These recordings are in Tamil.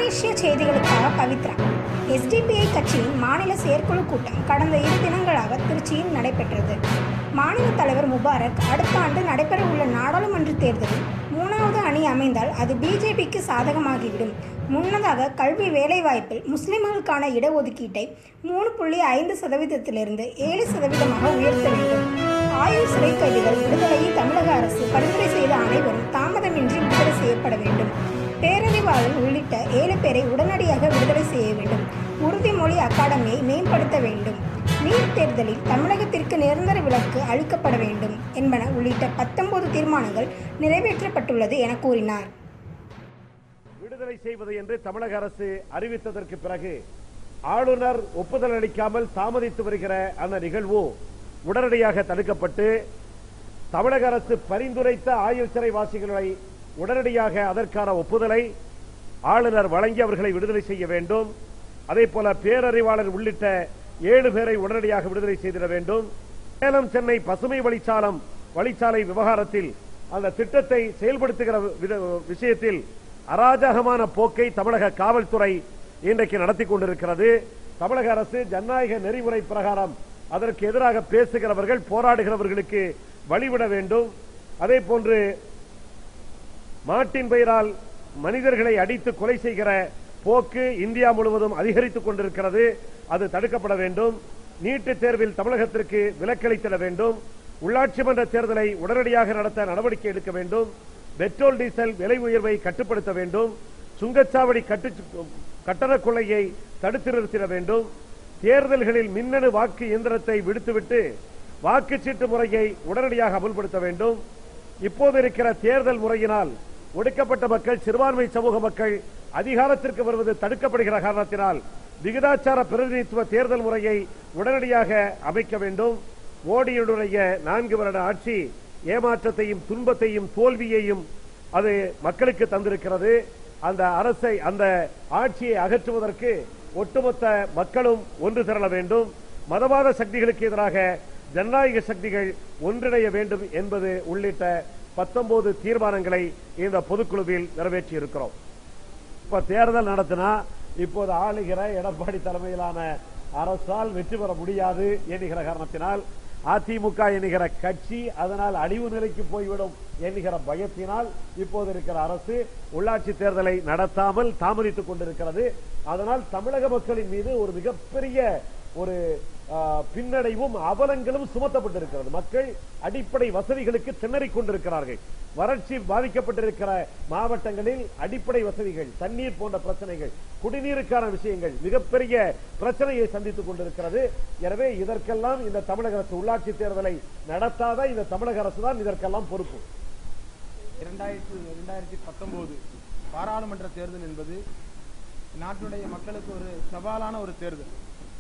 மலேசிய செய்திகளுக்காக பவித்ரா எஸ்டிபிஐ கட்சியின் மாநில செயற்குழு கூட்டம் கடந்த இரு தினங்களாக திருச்சியில் நடைபெற்றது மாநில தலைவர் முபாரக் அடுத்த ஆண்டு நடைபெறவுள்ள நாடாளுமன்ற தேர்தலில் மூணாவது அணி அமைந்தால் அது பிஜேபிக்கு சாதகமாகிவிடும் முன்னதாக கல்வி வேலைவாய்ப்பில் முஸ்லிம்களுக்கான இடஒதுக்கீட்டை மூணு புள்ளி ஐந்து சதவீதத்திலிருந்து ஏழு சதவீதமாக உயர்த்த வேண்டும் ஆயுள் சிறை கைதிகள் விடுதலையை தமிழக அரசு பரிந்துரை செய்த அனைவரும் தாமதமின்றி விடுதலை செய்யப்பட வேண்டும் பேரறிவாளன் உள்ளிட்ட ஏழு பேரை உடனடியாக விடுதலை செய்ய வேண்டும் உறுதிமொழி அகாடமியை மேம்படுத்த வேண்டும் நீட் தேர்தலில் தமிழகத்திற்கு நிரந்தர விலக்கு அளிக்கப்பட வேண்டும் என்பன உள்ளிட்ட பத்தொன்பது தீர்மானங்கள் நிறைவேற்றப்பட்டுள்ளது என கூறினார் விடுதலை செய்வது என்று தமிழக அரசு அறிவித்ததற்கு பிறகு ஆளுநர் ஒப்புதல் அளிக்காமல் தாமதித்து வருகிற அந்த நிகழ்வு உடனடியாக தடுக்கப்பட்டு தமிழக அரசு பரிந்துரைத்த ஆயுள் சிறைவாசிகளை உடனடியாக அதற்கான ஒப்புதலை ஆளுநர் வழங்கி அவர்களை விடுதலை செய்ய வேண்டும் அதே போல பேரறிவாளர் உள்ளிட்ட ஏழு பேரை உடனடியாக விடுதலை செய்திட வேண்டும் சேலம் சென்னை பசுமை வழிச்சாலம் வழிச்சாலை விவகாரத்தில் அந்த திட்டத்தை செயல்படுத்துகிற வித- விஷயத்தில் அராஜகமான போக்கை தமிழக காவல்துறை இன்றைக்கு நடத்தி கொண்டிருக்கிறது தமிழக அரசு ஜனநாயக நெறிமுறை பிரகாரம் அதற்கு எதிராக பேசுகிறவர்கள் போராடுகிறவர்களுக்கு வழிவிட வேண்டும் அதே போன்று மாட்டின் பெயரால் மனிதர்களை அடித்து கொலை செய்கிற போக்கு இந்தியா முழுவதும் அதிகரித்துக் கொண்டிருக்கிறது அது தடுக்கப்பட வேண்டும் நீட்டுத் தேர்வில் தமிழகத்திற்கு விலக்களித்திட வேண்டும் உள்ளாட்சி மன்ற தேர்தலை உடனடியாக நடத்த நடவடிக்கை எடுக்க வேண்டும் பெட்ரோல் டீசல் விலை உயர்வை கட்டுப்படுத்த வேண்டும் சுங்கச்சாவடி கட்டு கட்டண கொள்ளையை தடுத்து நிறுத்திட வேண்டும் தேர்தல்களில் மின்னணு வாக்கு இயந்திரத்தை விடுத்துவிட்டு வாக்குச்சீட்டு முறையை உடனடியாக அமல்படுத்த வேண்டும் இப்போது இருக்கிற தேர்தல் முறையினால் ஒடுக்கப்பட்ட மக்கள் சிறுபான்மை சமூக மக்கள் அதிகாரத்திற்கு வருவது தடுக்கப்படுகிற காரணத்தினால் விகிதாச்சார பிரதிநிதித்துவ தேர்தல் முறையை உடனடியாக அமைக்க வேண்டும் மோடியுடைய நான்கு வருட ஆட்சி ஏமாற்றத்தையும் துன்பத்தையும் தோல்வியையும் அது மக்களுக்கு தந்திருக்கிறது அந்த அரசை அந்த ஆட்சியை அகற்றுவதற்கு ஒட்டுமொத்த மக்களும் ஒன்று திரள வேண்டும் மதவாத சக்திகளுக்கு எதிராக ஜனநாயக சக்திகள் ஒன்றிணைய வேண்டும் என்பது உள்ளிட்ட பத்தொன்பது தீர்மானங்களை இந்த பொதுக்குழுவில் நிறைவேற்றி இருக்கிறோம் இப்ப தேர்தல் நடத்தினா இப்போது ஆளுகிற எடப்பாடி தலைமையிலான அரசால் வெற்றி பெற முடியாது என்கிற காரணத்தினால் அதிமுக என்கிற கட்சி அதனால் அழிவு நிலைக்கு போய்விடும் என்கிற பயத்தினால் இப்போது இருக்கிற அரசு உள்ளாட்சி தேர்தலை நடத்தாமல் தாமதித்துக் கொண்டிருக்கிறது அதனால் தமிழக மக்களின் மீது ஒரு மிகப்பெரிய ஒரு ஆ, பின்னடைவும் அவலங்களும் சுமத்தப்பட்டிருக்கிறது மக்கள் அடிப்படை வசதிகளுக்கு திணறிக் கொண்டிருக்கிறார்கள் வறட்சி பாதிக்கப்பட்டிருக்கிற மாவட்டங்களில் அடிப்படை வசதிகள் தண்ணீர் போன்ற பிரச்சனைகள் குடிநீருக்கான விஷயங்கள் மிகப்பெரிய பிரச்சனையை சந்தித்துக் கொண்டிருக்கிறது எனவே இதற்கெல்லாம் இந்த தமிழக அரசு உள்ளாட்சி தேர்தலை நடத்தாத இந்த தமிழக அரசு தான் இதற்கெல்லாம் பொறுப்பு இரண்டாயிரத்தி இரண்டாயிரத்தி பத்தொன்பது பாராளுமன்ற தேர்தல் என்பது நாட்டுடைய மக்களுக்கு ஒரு சவாலான ஒரு தேர்தல்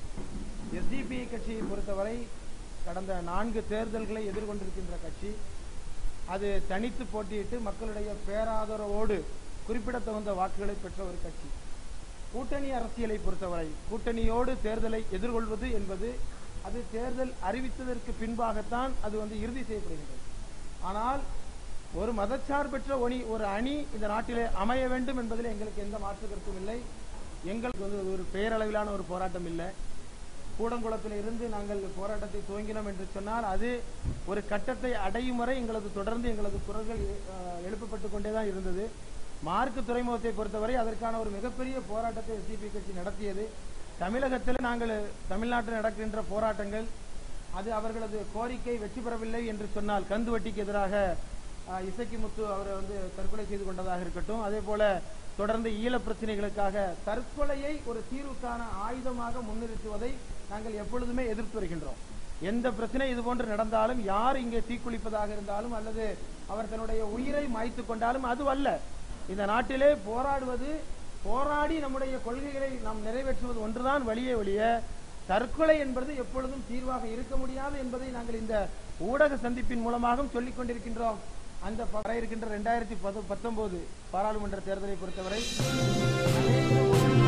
எஸ்டிபிஐ கட்சியை பொறுத்தவரை கடந்த நான்கு தேர்தல்களை எதிர்கொண்டிருக்கின்ற கட்சி அது தனித்து போட்டியிட்டு மக்களுடைய பேராதரவோடு குறிப்பிடத்தகுந்த வாக்குகளை பெற்ற ஒரு கட்சி கூட்டணி அரசியலை பொறுத்தவரை கூட்டணியோடு தேர்தலை எதிர்கொள்வது என்பது அது தேர்தல் அறிவித்ததற்கு பின்பாகத்தான் அது வந்து இறுதி செய்யப்படுகின்றது ஆனால் ஒரு மதச்சார்பற்ற ஒனி ஒரு அணி இந்த நாட்டிலே அமைய வேண்டும் என்பதில் எங்களுக்கு எந்த மாற்று கருத்தும் இல்லை எங்களுக்கு வந்து அது ஒரு பெயரளவிலான ஒரு போராட்டம் இல்லை கூடங்குளத்தில் இருந்து நாங்கள் போராட்டத்தை துவங்கினோம் என்று சொன்னால் அது ஒரு கட்டத்தை அடையும் வரை எங்களது தொடர்ந்து எங்களது குரல்கள் அஹ், எழுப்பப்பட்டு கொண்டே தான் இருந்தது மார்க்கு துறைமுகத்தை பொறுத்தவரை அதற்கான ஒரு மிகப்பெரிய போராட்டத்தை எஸ்டிபி கட்சி நடத்தியது தமிழகத்தில் நாங்கள் தமிழ்நாட்டில் நடக்கின்ற போராட்டங்கள் அது அவர்களது கோரிக்கை வெற்றி பெறவில்லை என்று சொன்னால் கந்து வட்டிக்கு எதிராக அஹ், இசக்கி முத்து அவரை வந்து தற்கொலை செய்து கொண்டதாக இருக்கட்டும் அதே போல தொடர்ந்து ஈழ பிரச்சனைகளுக்காக தற்கொலையை ஒரு தீர்வுக்கான ஆயுதமாக முன்னிறுத்துவதை நாங்கள் எப்பொழுதுமே எதிர்த்து வருகின்றோம் எந்த பிரச்சனை இது போன்று நடந்தாலும் யார் இங்கே தீக்குளிப்பதாக இருந்தாலும் அல்லது அவர் தன்னுடைய உயிரை மாய்த்து கொண்டாலும் அது அல்ல இந்த நாட்டிலே போராடுவது போராடி நம்முடைய கொள்கைகளை நாம் நிறைவேற்றுவது ஒன்றுதான் வழியே ஒழிய தற்கொலை என்பது எப்பொழுதும் தீர்வாக இருக்க முடியாது என்பதை நாங்கள் இந்த ஊடக சந்திப்பின் மூலமாகவும் சொல்லிக் கொண்டிருக்கின்றோம் அந்த ப- வர இருக்கின்ற இரண்டாயிரத்தி பத்தொன்பது பாராளுமன்ற தேர்தலை பொறுத்தவரை அநேக